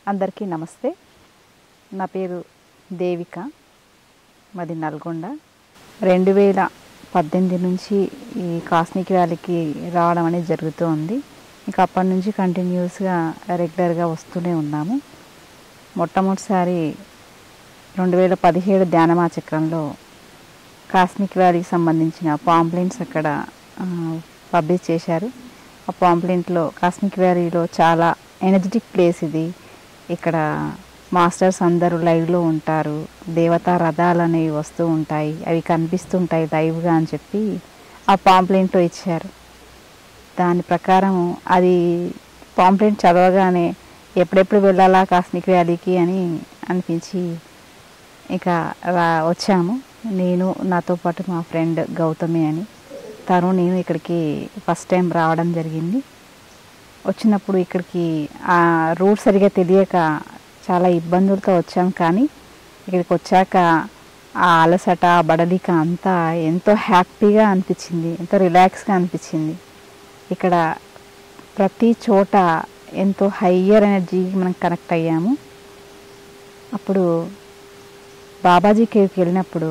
అందరికీ నమస్తే నా పేరు దేవిక మాది నల్గొండ రెండు వేల పద్దెనిమిది నుంచి ఈ కాస్మిక్ వ్యాలీకి రావడం అనేది జరుగుతూ ఉంది ఇంకా అప్పటి నుంచి కంటిన్యూస్గా రెగ్యులర్గా వస్తూనే ఉన్నాము మొట్టమొదటిసారి రెండు వేల పదిహేడు ధ్యానమాచక్రంలో కాస్మిక్ వ్యాలీకి సంబంధించిన పాంప్లెంట్స్ అక్కడ ఆ, పబ్లిష్ చేశారు ఆ పాంప్లెంట్లో కాస్మిక్ వ్యాలీలో చాలా ఎనర్జెటిక్ ప్లేస్ ఇది ఇక్కడ మాస్టర్స్ అందరూ లైవ్లో ఉంటారు దేవతా రథాలు అనేవి వస్తూ ఉంటాయి అవి కనిపిస్తుంటాయి లైవ్గా అని చెప్పి ఆ పాంప్లెంట్లో ఇచ్చారు దాని ప్రకారం అది పాంప్లెంట్ చదవగానే ఎప్పుడెప్పుడు వెళ్ళాలా కాస్మిక్ వ్యాలీకి అని అనిపించి ఇక రా వచ్చాము నేను నాతో పాటు మా ఫ్రెండ్ గౌతమి అని తను నేను ఇక్కడికి ఫస్ట్ టైం రావడం జరిగింది వచ్చినప్పుడు ఇక్కడికి ఆ రూట్ సరిగా తెలియక చాలా ఇబ్బందులతో వచ్చాం కానీ ఇక్కడికి వచ్చాక ఆ అలసట ఆ బడలిక అంతా ఎంతో హ్యాపీగా అనిపించింది ఎంతో రిలాక్స్గా అనిపించింది ఇక్కడ ప్రతి చోట ఎంతో హయ్యర్ ఎనర్జీకి మనం కనెక్ట్ అయ్యాము అప్పుడు బాబాజీ కేవ్కి వెళ్ళినప్పుడు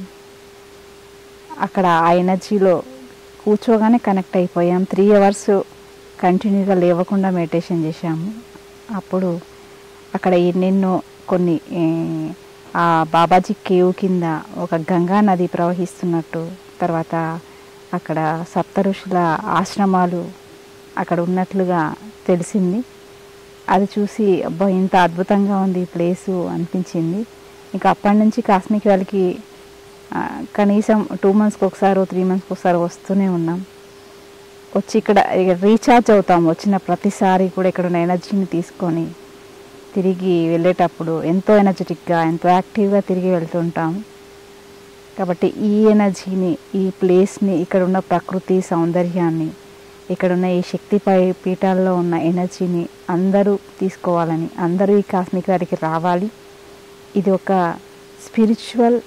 అక్కడ ఆ ఎనర్జీలో కూర్చోగానే కనెక్ట్ అయిపోయాం త్రీ అవర్స్ కంటిన్యూగా లేవకుండా మెడిటేషన్ చేశాము అప్పుడు అక్కడ ఎన్నెన్నో కొన్ని ఏ, ఆ బాబాజీ కేవ్ కింద ఒక గంగా నది ప్రవహిస్తున్నట్టు తర్వాత అక్కడ సప్త ఋషుల ఆశ్రమాలు అక్కడ ఉన్నట్లుగా తెలిసింది అది చూసి అబ్బా ఇంత అద్భుతంగా ఉంది ఈ ప్లేసు అనిపించింది ఇంకా అప్పటి నుంచి కాశ్మీర్ వ్యాలీకి ఆ, కనీసం టూ మంత్స్కి ఒకసారి త్రీ మంత్స్కి ఒకసారి వస్తూనే ఉన్నాం వచ్చి ఇక్కడ ఇక రీఛార్జ్ అవుతాం వచ్చిన ప్రతిసారి కూడా ఇక్కడ ఉన్న ఎనర్జీని తీసుకొని తిరిగి వెళ్ళేటప్పుడు ఎంతో ఎనర్జెటిక్గా ఎంతో యాక్టివ్గా తిరిగి వెళ్తుంటాం కాబట్టి ఈ ఎనర్జీని ఈ ప్లేస్ని ఇక్కడ ఉన్న ప్రకృతి సౌందర్యాన్ని ఇక్కడ ఉన్న ఈ శక్తిపై పీఠాల్లో ఉన్న ఎనర్జీని అందరూ తీసుకోవాలని అందరూ ఈ కాస్మిక్ వారికి రావాలి ఇది ఒక స్పిరిచువల్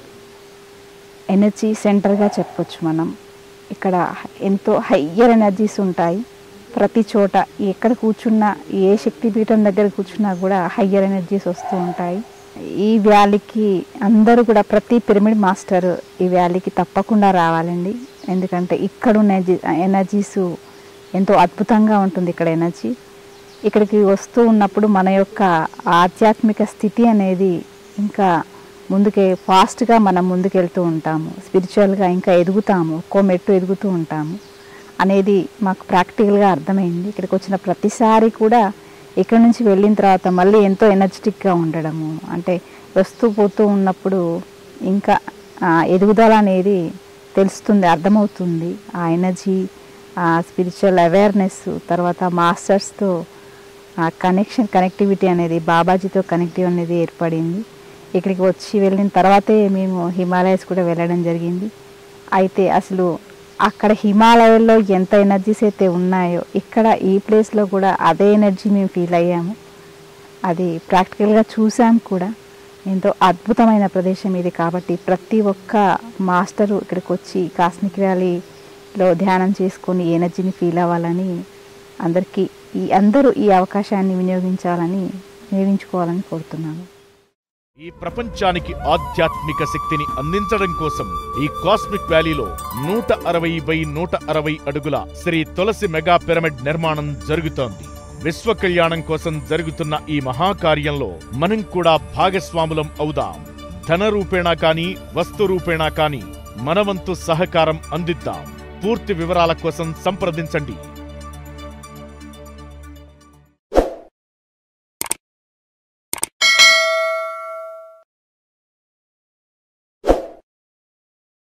ఎనర్జీ సెంటర్గా చెప్పొచ్చు మనం ఇక్కడ ఎంతో హయ్యర్ ఎనర్జీస్ ఉంటాయి ప్రతి చోట ఎక్కడ కూర్చున్నా ఏ శక్తి పీఠం దగ్గర కూర్చున్నా కూడా హయ్యర్ ఎనర్జీస్ వస్తూ ఉంటాయి ఈ వ్యాలీకి అందరూ కూడా ప్రతి పిరమిడ్ మాస్టర్ ఈ వ్యాలీకి తప్పకుండా రావాలండి ఎందుకంటే ఇక్కడ ఉన్న ఎనర్జీ ఎనర్జీస్ ఎంతో అద్భుతంగా ఉంటుంది ఇక్కడ ఎనర్జీ ఇక్కడికి వస్తూ ఉన్నప్పుడు మన యొక్క ఆధ్యాత్మిక స్థితి అనేది ఇంకా ముందుకే ఫాస్ట్గా మనం ముందుకెళ్తూ ఉంటాము స్పిరిచువల్గా ఇంకా ఎదుగుతాము ఒక్కో మెట్టు ఎదుగుతూ ఉంటాము అనేది మాకు ప్రాక్టికల్గా అర్థమైంది ఇక్కడికి వచ్చిన ప్రతిసారి కూడా ఇక్కడ నుంచి వెళ్ళిన తర్వాత మళ్ళీ ఎంతో ఎనర్జెటిక్గా ఉండడము అంటే వస్తూ పోతూ ఉన్నప్పుడు ఇంకా ఆ, ఎదుగుదల అనేది తెలుస్తుంది అర్థమవుతుంది ఆ ఎనర్జీ ఆ స్పిరిచువల్ అవేర్నెస్ తర్వాత మాస్టర్స్తో ఆ కనెక్షన్ కనెక్టివిటీ అనేది బాబాజీతో కనెక్టివ్ అనేది ఏర్పడింది ఇక్కడికి వచ్చి వెళ్ళిన తర్వాతే మేము హిమాలయస్ కూడా వెళ్ళడం జరిగింది అయితే అసలు అక్కడ హిమాలయాల్లో ఎంత ఎనర్జీస్ అయితే ఉన్నాయో ఇక్కడ ఈ ప్లేస్లో కూడా అదే ఎనర్జీ మేము ఫీల్ అయ్యాము అది ప్రాక్టికల్గా చూసాం కూడా ఎంతో అద్భుతమైన ప్రదేశం ఇది కాబట్టి ప్రతి ఒక్క మాస్టరు ఇక్కడికి వచ్చి కాస్మిక్ వ్యాలీలో ధ్యానం చేసుకొని ఈ ఎనర్జీని ఫీల్ అవ్వాలని అందరికీ ఈ అందరూ ఈ అవకాశాన్ని వినియోగించాలని వినియోగించుకోవాలని కోరుతున్నాను ఈ ప్రపంచానికి ఆధ్యాత్మిక శక్తిని అందించడం కోసం ఈ కాస్మిక్ వ్యాలీలో నూట అరవై బై నూట అరవై అడుగుల శ్రీ తులసి మెగా పిరమిడ్ నిర్మాణం జరుగుతోంది విశ్వ కళ్యాణం కోసం జరుగుతున్న ఈ మహాకార్యంలో మనం కూడా భాగస్వాములం అవుదాం ధన రూపేణా కాని వస్తు రూపేణా కాని మనవంతు సహకారం అందిద్దాం పూర్తి వివరాల కోసం సంప్రదించండి